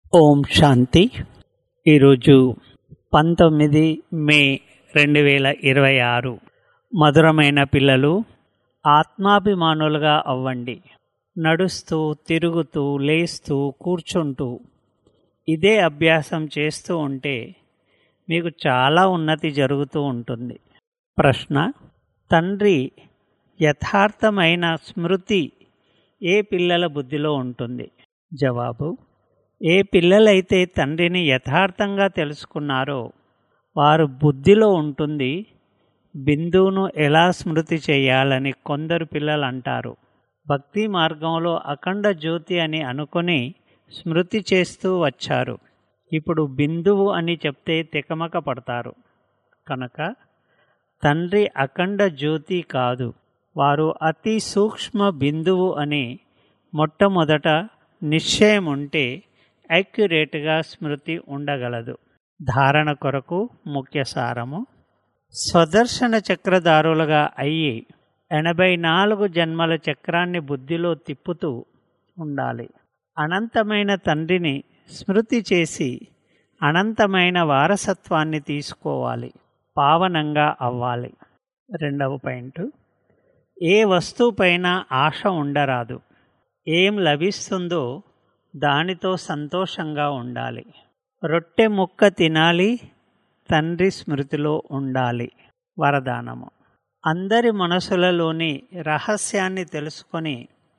ఓం శాంతి ఈరోజు పంతొమ్మిది మే రెండు వేల ఇరవై ఆరు మధురమైన పిల్లలు ఆత్మాభిమానులుగా అవ్వండి నడుస్తూ తిరుగుతూ లేస్తూ కూర్చుంటూ ఇదే అభ్యాసం చేస్తూ ఉంటే మీకు చాలా ఉన్నతి జరుగుతూ ఉంటుంది ప్రశ్న తండ్రి యథార్థమైన స్మృతి ఏ పిల్లల బుద్ధిలో ఉంటుంది జవాబు ఏ పిల్లలైతే తండ్రిని యథార్థంగా తెలుసుకున్నారో వారు బుద్ధిలో ఉంటుంది బిందువును ఎలా స్మృతి చేయాలని కొందరు పిల్లలు అంటారు భక్తి మార్గంలో అఖండ జ్యోతి అని అనుకొని స్మృతి చేస్తూ వచ్చారు ఇప్పుడు బిందువు అని చెప్తే తికమక పడతారు కనుక తండ్రి అఖండ జ్యోతి కాదు వారు అతి సూక్ష్మ బిందువు అని మొట్టమొదట నిశ్చయం ఉంటే యాక్యురేట్గా స్మృతి ఉండగలదు ధారణ కొరకు ముఖ్య సారము స్వదర్శన చక్రధారులుగా అయ్యి ఎనభై నాలుగు జన్మల చక్రాన్ని బుద్ధిలో తిప్పుతూ ఉండాలి అనంతమైన తండ్రిని స్మృతి చేసి అనంతమైన వారసత్వాన్ని తీసుకోవాలి పావనంగా అవ్వాలి రెండవ పాయింట్ ఏ వస్తువుపైన ఆశ ఉండరాదు ఏం లభిస్తుందో దానితో సంతోషంగా ఉండాలి రొట్టె ముక్క తినాలి తండ్రి స్మృతిలో ఉండాలి వరదానము అందరి మనసులలోని రహస్యాన్ని తెలుసుకొని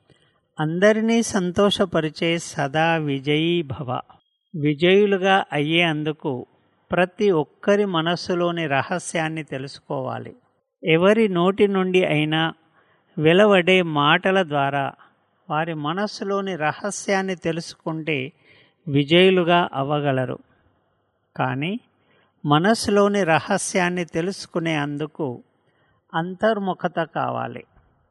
అందరినీ సంతోషపరిచే సదా విజయీ భవ విజయులుగా అయ్యేందుకు ప్రతి ఒక్కరి మనస్సులోని రహస్యాన్ని తెలుసుకోవాలి ఎవరి నోటి నుండి అయినా వెలువడే మాటల ద్వారా వారి మనస్సులోని రహస్యాన్ని తెలుసుకుంటే విజయులుగా అవ్వగలరు కానీ మనస్సులోని రహస్యాన్ని తెలుసుకునే అందుకు అంతర్ముఖత కావాలి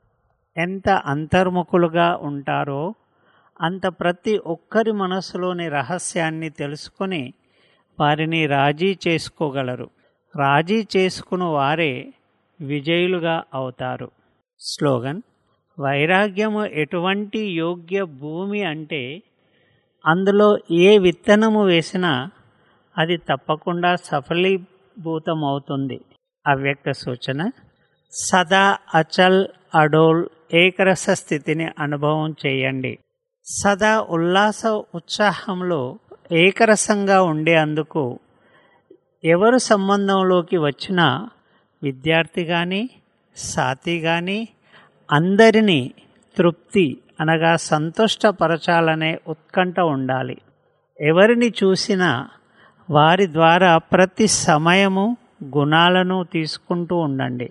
ఎంత అంతర్ముఖులుగా ఉంటారో అంత ప్రతి ఒక్కరి మనస్సులోని రహస్యాన్ని తెలుసుకొని వారిని రాజీ చేసుకోగలరు రాజీ చేసుకుని వారే విజయులుగా అవుతారు స్లోగన్ వైరాగ్యము ఎటువంటి యోగ్య భూమి అంటే అందులో ఏ విత్తనము వేసినా అది తప్పకుండా సఫలీభూతమవుతుంది అవ్యక్త సూచన సదా అచల్ అడోల్ ఏకరస స్థితిని అనుభవం చేయండి సదా ఉల్లాస ఉత్సాహంలో ఏకరసంగా ఉండే అందుకు ఎవరు సంబంధంలోకి వచ్చినా విద్యార్థి కానీ సాతి కానీ అందరినీ తృప్తి అనగా సంతుష్టపరచాలనే ఉత్కంఠ ఉండాలి ఎవరిని చూసినా వారి ద్వారా ప్రతి సమయము గుణాలను తీసుకుంటూ ఉండండి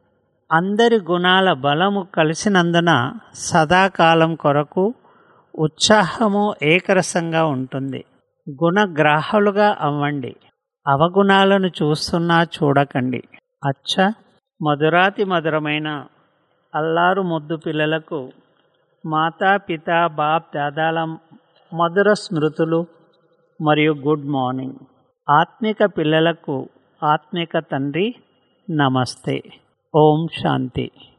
అందరి గుణాల బలము కలిసినందున సదాకాలం కొరకు ఉత్సాహము ఏకరసంగా ఉంటుంది గుణగ్రాహులుగా అవ్వండి అవగుణాలను చూస్తున్నా చూడకండి అచ్చ మధురాతి మధురమైన అల్లారు ముద్దు పిల్లలకు మాతా పిత బాప్ దాదాల మధుర స్మృతులు మరియు గుడ్ మార్నింగ్ ఆత్మిక పిల్లలకు ఆత్మిక తండ్రి నమస్తే ఓం శాంతి